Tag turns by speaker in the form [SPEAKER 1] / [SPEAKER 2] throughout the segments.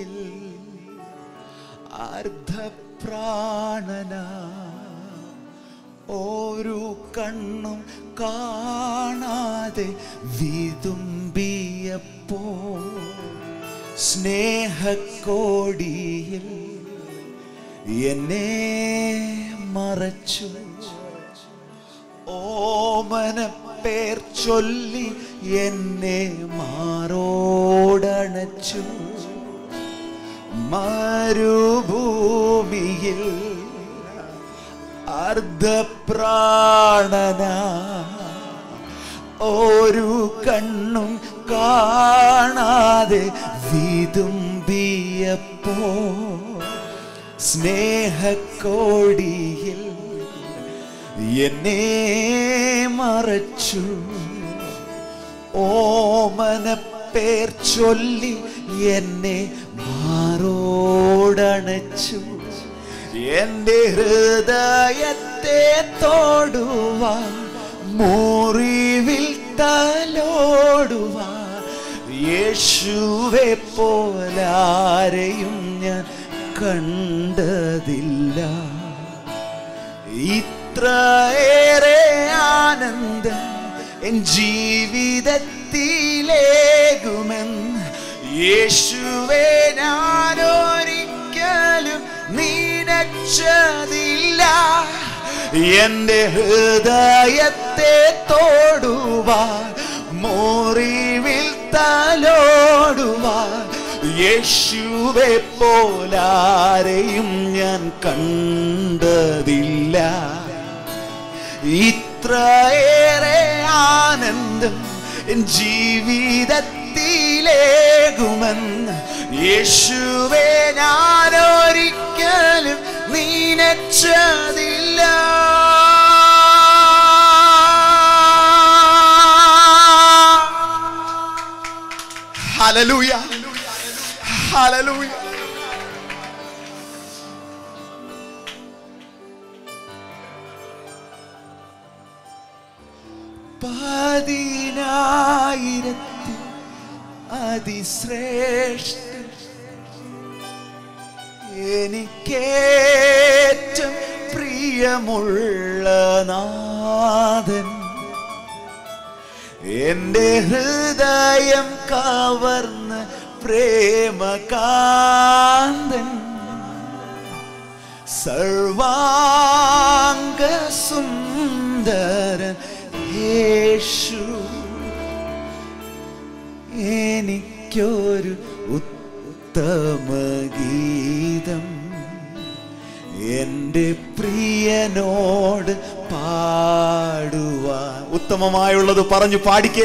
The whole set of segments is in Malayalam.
[SPEAKER 1] കോടിയിൽ അർദ്ധപ്രാണന ഒരു കണ്ണും കാണാതെ വിതുമ്പിയപ്പോ സ്നേഹക്കോടിയിൽ എന്നെ മറച്ചു ഓമന പേർ ചൊല്ലി എന്നെ മാറോടണച്ചു മരുഭൂമിയിൽ അർദ്ധപ്രാണന ഒരു കണ്ണും കാണാതെ വിതുമ്പിയപ്പോ സ്നേഹക്കോടിയിൽ എന്നെ മറച്ചു ഓമന പേർ ചൊല്ലി എന്നെ മാറോടണച്ചു എന്റെ ഹൃദയത്തെ തോടുവാൻ മുറിവിൽ തലോടുവാൻ യേശുവെ പോലാരെയും ഞാൻ കണ്ടതില്ല ഇത്രയേറെ ആനന്ദം എൻ ജീവിതത്തിലേകുമെന്ന് യേശുവേ ഞാനൊരിക്കലും നീനച്ചതില്ല എന്റെ ഹൃദയത്തെ തോടുവാൻ മോറിവിൽ തലോടുവാൻ യേശുവെ പോലാരെയും ഞാൻ കണ്ടതില്ല ഇത്രയേറെ ആനന്ദം എൻ ജീവിതത്തിലേകുമെന്ന് യേശുവെ ഞാനൊരിക്കലും നീനച്ചതില്ല ഹലലൂയ ഹലലൂയ പതിനായിരത്തി അതിശ്രേഷ്ഠ എനിക്കേറ്റം പ്രിയമുള്ള നാഥൻ എന്റെ ഹൃദയം കവർന്ന് പ്രേമകാന്തൻ സർവാംഗ സുന്ദരൻ യേശു എനിക്കൊരു ഉത്തമ ഗീതം എൻ്റെ പ്രിയനോട് പാടുവാൻ ഉത്തമമായുള്ളത് പറഞ്ഞു പാടിക്കേ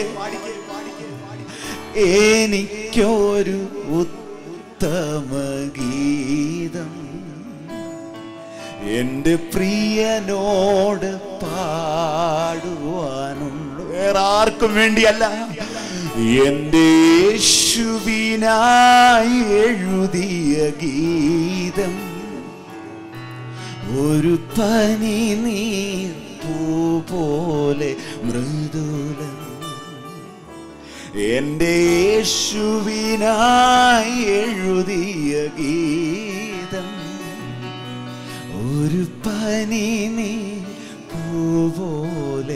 [SPEAKER 1] എനിക്കൊരു ഉത്തമ ഗീതം എൻ്റെ പ്രിയനോട് പാടുവാനുണ്ട് വേറെ ആർക്കും വേണ്ടിയല്ല എൻ്റെ യേശുവിനായി എഴുതിയ ഗീതം ഒരു പനി നീർ പൂ പോലെ മൃദുലം എൻ്റെ യേശുവിനായി എഴുതിയ ഗീതം ഒരു പനി നീ പൂപോലെ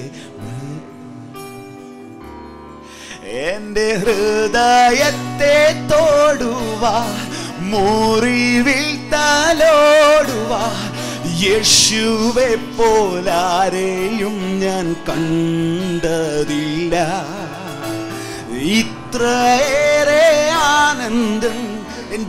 [SPEAKER 1] എന്റെ ഹൃദയത്തെ തോടുവാ മുറിവിൽ തലോടുവാ യേശുവെ പോലാരെയും ഞാൻ കണ്ടതില്ല ഇത്രയേറെ ആനന്ദം എൻ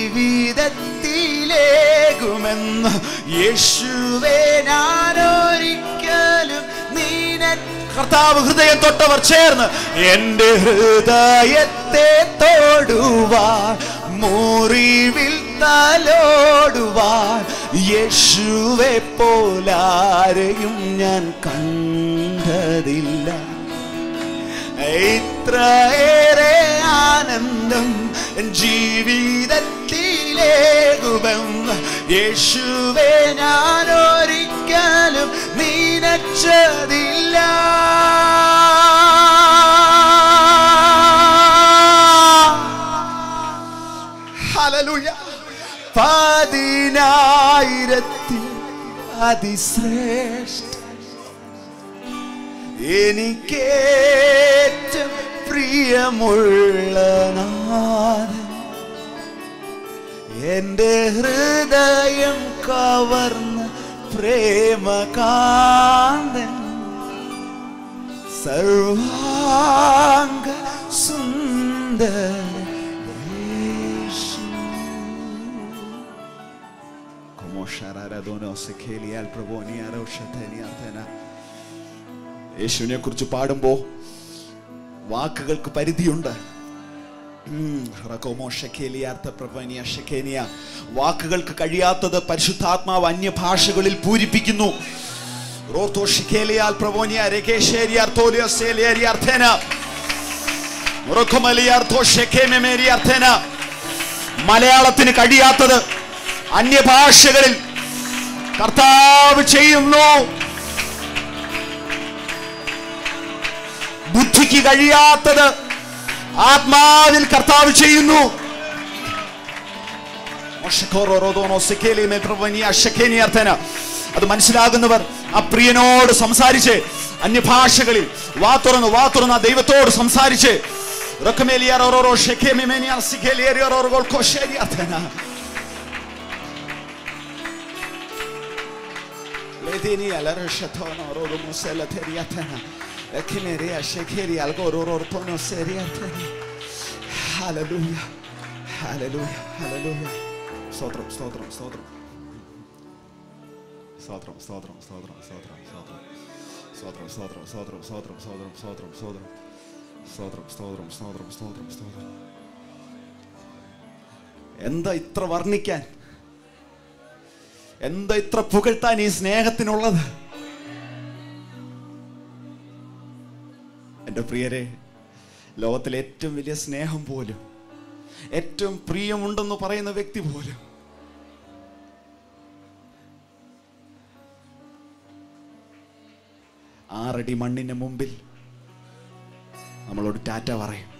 [SPEAKER 1] ജീവിതത്തിലേകുമെന്ന് യേശുവേ ഞാനൊരിക്കലും നീന കർത്താവ് ഹൃദയം തൊട്ടവർ ചേർന്ന് എൻ്റെ ഹൃദയത്തെ തോടുവാൻ മുറിവിൽ തലോടുവാൻ യേശുവെ പോലാരെയും ഞാൻ കണ്ടതില്ല ഇത്രയേറെ ആനന്ദം ജീവിതത്തിലേകുമെന്ന് യേശുവെ ഞാനൊരിക്കലും നീനച്ചതില്ല ഹലലൂയ ഹല്ലേലൂയ പതിനായിരത്തിൽ അതിശ്രേഷ്ഠ എനിക്കേറ്റം പ്രിയമുള്ള നാഥൻ എന്റെ ഹൃദയം കവർന്ന പ്രേമകാന്തൻ സർവാംഗ സുന്ദര യേശു. Como shararadono se kelial proboni aroshateni artena. യേശുവിനെ കുറിച്ച് പാടുമ്പോ വാക്കുകൾക്ക് പരിധിയുണ്ട് ഉം, റകോമോ ഷെക്കേലിയാർത്ത പ്രഭനിയ ഷെക്കേനിയ. വാക്കുകൾക്ക് കഴിയാത്തത് പരിശുദ്ധാത്മാവ് അന്യഭാഷകളിൽ പൂരിപ്പിക്കുന്നു റോത്തോ ഷിക്കേലിയാൽ പ്രഭോനിയ രകേശേരിയാർ തോലിയസേലിയരിയാർത്ഥേന. മുറക്കുമലിയാർത്തോ ഷെക്കേമെമേരിയാർത്ഥേന. മലയാളത്തിന് കഴിയാത്തത് അന്യഭാഷകളിൽ കർത്താവ് ചെയ്യുന്നു ബുദ്ധിക്ക് കഴിയാത്തത് ആത്മാവിൽ കർത്താവ് ചെയ്യുന്നു അത് മനസ്സിലാകുന്നവർ ആ പ്രിയനോട് സംസാരിച്ച് അന്യഭാഷകളിൽ വാ തുറന്ന് വാ തുറന്ന് ആ ദൈവത്തോട് സംസാരിച്ച് റൊക്കമേലിയാർ ഓരോരോ ഷെക്കേമിമേനിയാർ സിക്കേലിയറിയർ ഓരോരോ കോശേരിയാർത്ഥന. Ledinia la reshatona orodo musela teriatana. Ekimeria shekeri algo ororo tono seriatana. Hallelujah. Hallelujah. Hallelujah. സ്തോത്രം സ്തോത്രം സ്തോത്രം സ്തോത്രം സ്തോത്രം സ്തോത്രം സ്തോത്രം സ്തോത്രം സ്തോത്രം സ്തോത്രം സ്തോത്രം സ്തോത്രം സ്തോത്രം സ്തോത്രം സ്തോത്രം സ്തോത്രം സ്തോത്രം സ്തോത്രം സ്തോത്രം എന്താ ഇത്ര വർണ്ണിക്കാൻ എന്താ ഇത്ര പുകഴ്ത്താൻ ഈ സ്നേഹത്തിനുള്ളത് എൻ്റെ പ്രിയരെ ലോകത്തിലെ ഏറ്റവും വലിയ സ്നേഹം പോലും ഏറ്റവും പ്രിയമുണ്ടെന്ന് പറയുന്ന വ്യക്തി പോലും ആറടി മണ്ണിന് മുമ്പിൽ നമ്മളോട് ടാറ്റ പറയും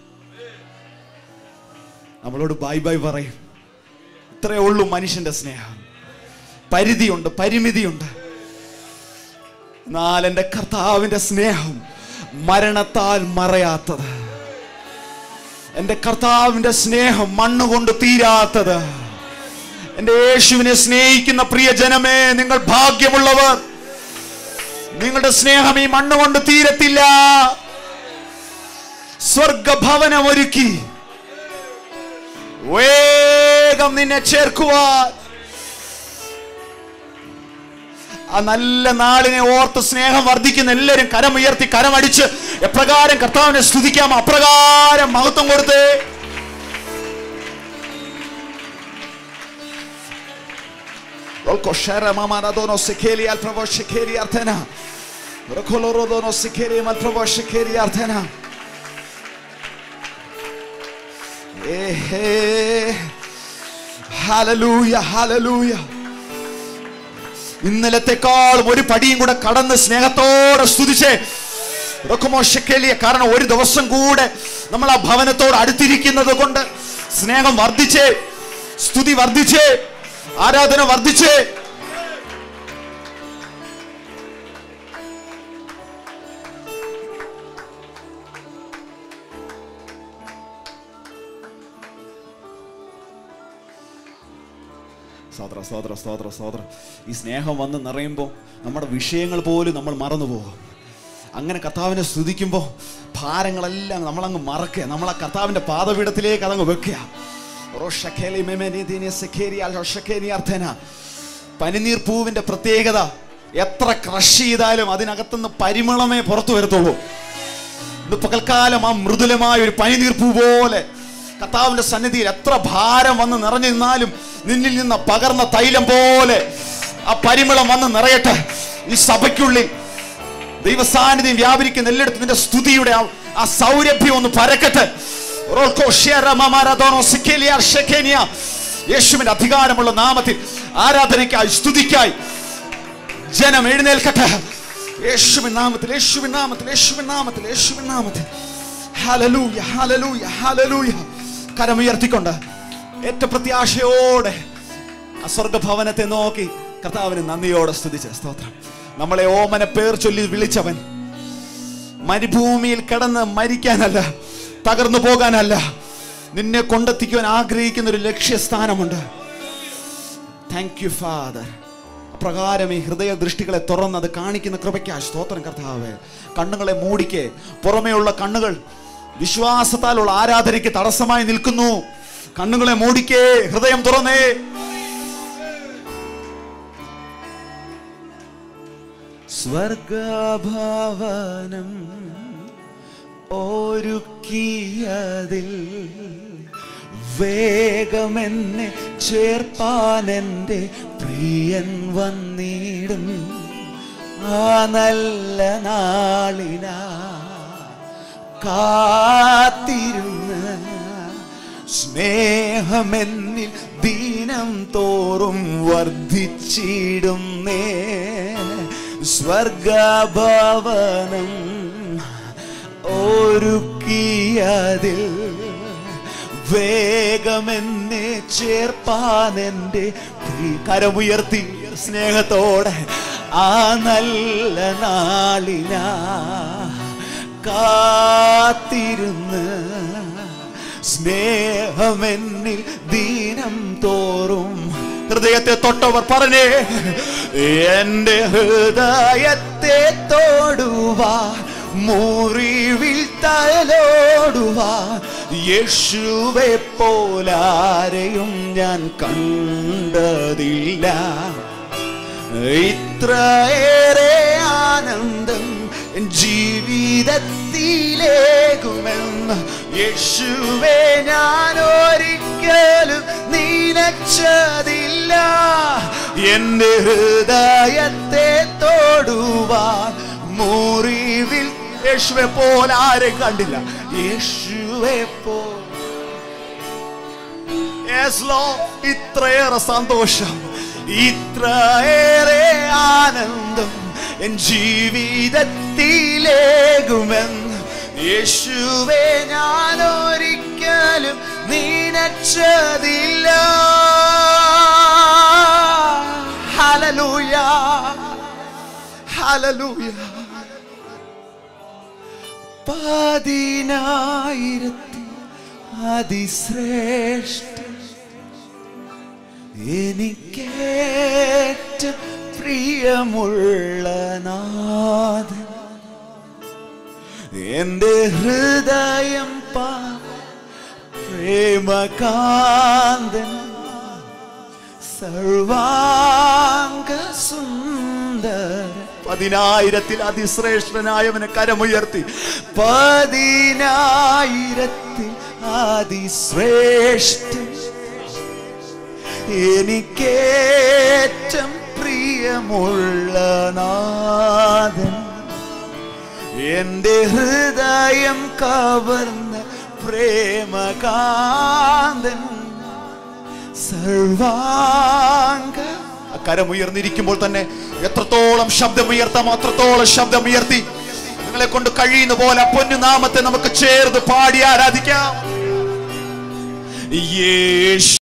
[SPEAKER 1] നമ്മളോട് ബൈ ബൈ പറയും ഇത്രയേ ഉള്ളൂ മനുഷ്യന്റെ സ്നേഹം പരിധിയുണ്ട് പരിമിതിയുണ്ട് എന്നാൽ എൻ്റെ കർത്താവിൻ്റെ സ്നേഹം മരണത്താൽ മറയാത്തത് എൻ്റെ കർത്താവിൻ്റെ സ്നേഹം മണ്ണുകൊണ്ട് തീരാത്തത് എൻ്റെ യേശുവിനെ സ്നേഹിക്കുന്ന പ്രിയ ജനമേ നിങ്ങൾ ഭാഗ്യമുള്ളവർ നിങ്ങളുടെ സ്നേഹം ഈ മണ്ണുകൊണ്ട് തീരത്തില്ല സ്വർഗഭവനം ഒരുക്കി വേഗം നിന്നെ ചേർക്കുവാൻ ആ നല്ല നാളിനെ ഓർത്ത് സ്നേഹം വർദ്ധിക്കുന്ന എല്ലാവരും കരമുയർത്തി കരമടിച്ച് എപ്രകാരം കർത്താവിനെ സ്തുതിക്കാം അപ്രകാരം മഹത്വം കൊടുത്ത് Hallelujah, hallelujah. ഇന്നലത്തെക്കാളും ഒരു പടിയും കൂടെ കടന്ന് സ്നേഹത്തോടെ സ്തുതിച്ചേ റൊക്കമോശക്കേലിയ കാരണം ഒരു ദിവസം കൂടെ നമ്മൾ ആ ഭവനത്തോട് അടുത്തിരിക്കുന്നത് കൊണ്ട് സ്നേഹം വർദ്ധിച്ചേ സ്തുതി വർദ്ധിച്ചേ ആരാധന വർദ്ധിച്ചേ സ്തോത്ര സ്തോത്ര സ്തോത്ര സ്തോത്ര ഈ സ്നേഹം വന്ന് നിറയുമ്പോൾ നമ്മുടെ വിഷയങ്ങൾ പോലും നമ്മൾ മറന്നു പോകും അങ്ങനെ കർത്താവിനെ സ്തുതിക്കുമ്പോൾ ഭാരങ്ങളെല്ലാം നമ്മളങ്ങ് മറക്കുക നമ്മൾ ആ കർത്താവിൻ്റെ പാദപീഠത്തിലേക്ക് അതങ്ങ് വെക്കുക റോഷക്കേലി മെമെനീതിനി സെക്കേരി അൽ റോഷക്കേനി അർത്ഥന. പനിനീർ പൂവിന്റെ പ്രത്യേകത എത്ര ക്രഷ് ചെയ്താലും അതിനകത്തുനിന്ന് പരിമളമേ പുറത്തു വരത്തുള്ളൂ ഇന്ന് പകൽക്കാലം ആ മൃദുലമായ ഒരു പനിനീർപ്പൂ പോലെ കർത്താവിന്റെ സന്നിധിയിൽ എത്ര ഭാരം വന്ന് നിറഞ്ഞു നിന്നാലും നിന്നിൽ നിന്ന് പകർന്ന തൈലം പോലെ ആ പരിമളം വന്ന് നിറയട്ടെ ഈ സഭയ്ക്കുള്ളിൽ ദൈവസാന്നിധ്യം വ്യാപരിക്കുന്ന എല്ലായിടത്തും നിന്റെ സ്തുതിയുടെ ആ- ആ സൗരഭ്യം ഒന്ന് പരക്കട്ടെ റോൾക്കോ ഷെയറ മമാരദോനോ സിക്കേലിയ ഷെക്കേനിയ. യേശുവിന്റെ അധികാരമുള്ള നാമത്തിൽ ആരാധനയ്ക്കായി സ്തുതിക്കായി ജനം എഴുന്നേൽക്കട്ടെ യേശുവിൻ നാമത്തിൽ യേശുവിൻ നാമത്തിൽ യേശുവിൻ നാമത്തിൽ യേശുവിൻ നാമത്തിൽ ഹല്ലേലൂയ ഹല്ലേലൂയ ഹല്ലേലൂയ കരമുയർത്തിക്കൊണ്ട് ഏറ്റവും പ്രത്യാശയോടെ ആ സ്വർഗഭവനത്തെ നോക്കി കർത്താവിന് നന്ദിയോടെ സ്തുതിച്ച സ്തോത്രം നമ്മളെ ഓമന പേർ ചൊല്ലി വിളിച്ചവൻ മരുഭൂമിയിൽ കിടന്ന് മരിക്കാനല്ല തകർന്നു പോകാനല്ല നിന്നെ കൊണ്ടെത്തിക്കുവാൻ ആഗ്രഹിക്കുന്ന ഒരു ലക്ഷ്യസ്ഥാനമുണ്ട് താങ്ക് യു ഫാദർ പ്രകാരം ഈ ഹൃദയ ദൃഷ്ടികളെ തുറന്ന് അത് കാണിക്കുന്ന കൃപയ്ക്കാ സ്തോത്രം കർത്താവേ കണ്ണുകളെ മൂടിക്കെ പുറമേയുള്ള കണ്ണുകൾ വിശ്വാസത്താലുള്ള ആരാധനയ്ക്ക് തടസ്സമായി നിൽക്കുന്നു കണ്ണുകളെ മൂടിക്കേ ഹൃദയം തുറന്നേ സ്വർഗഭവനം ഒരുക്കിയതിൽ വേഗമെന്നെ ചേർപ്പാൻ എൻ്റെ പ്രിയൻ വന്നിടും ആ നല്ല നാളിനാ കാത്തിരുന്ന് സ്നേഹമെന്നിൽ ദീനം തോറും വർദ്ധിച്ചിടുന്നേ സ്വർഗഭവനം ഒരുക്കിയതിൽ വേഗമെന്നെ ചേർപ്പാൻ എൻ്റെ പ്രിയ- കരമുയർത്തി സ്നേഹത്തോടെ ആ നല്ല നാളിനാ കാത്തിരുന്ന് സ്നേഹമെന്നിൽ ദീനം തോറും ഹൃദയത്തെ തൊട്ടവർ പറഞ്ഞേ എന്റെ ഹൃദയത്തെ തോടുവാൻ മുറിവിൽ തലോടുവാ യേശുവെ പോലാരെയും ഞാൻ കണ്ടതില്ല ഇത്രയേറെ ആനന്ദം ജീവിതത്തിലേകുമെന്ന് യേശുവെ ഞാൻ ഒരിക്കലും നീനച്ചതില്ല എന്റെ ഹൃദയത്തെ തോടുവാൻ മുറിവിൽ യേശുവെ പോലെ ആരെ കണ്ടില്ല യേശുവെ പോ Yes, Lord. ഇത്രയേറെ സന്തോഷം ഇത്രയേറെ ആനന്ദം എൻ ജീവിതത്തിലേകുമെന്ന് യേശുവെ ഞാൻ ഒരിക്കലും നീനച്ചതില്ല ഹലലൂയ ഹലലൂയ പതിനായിരത്തി അതിശ്രേഷ്ഠ എനിക്കേറ്റ പ്രിയമുള്ള നാഥൻ എന്റെ ഹൃദയം പാ പ്രേമകാന്തൻ സർവാംഗ സുന്ദര പതിനായിരത്തിൽ അതിശ്രേഷ്ഠനായവനെ കരമുയർത്തി പതിനായിരത്തിൽ അതിശ്രേഷ്ഠൻ എനിക്കേറ്റം പ്രിയമുള്ള നാഥൻ എന്റെ ഹൃദയം കവർന്ന പ്രേമകാന്തൻ സർവാംഗ ആ കരമുയർന്നിരിക്കുമ്പോൾ തന്നെ എത്രത്തോളം ശബ്ദമുയർത്താം അത്രത്തോളം ശബ്ദമുയർത്തി നിങ്ങളെ കൊണ്ട് കഴിയുന്ന പോലെ ആ പൊന്നുനാമത്തെ നമുക്ക് ചേർന്ന് പാടി ആരാധിക്കാം യേശു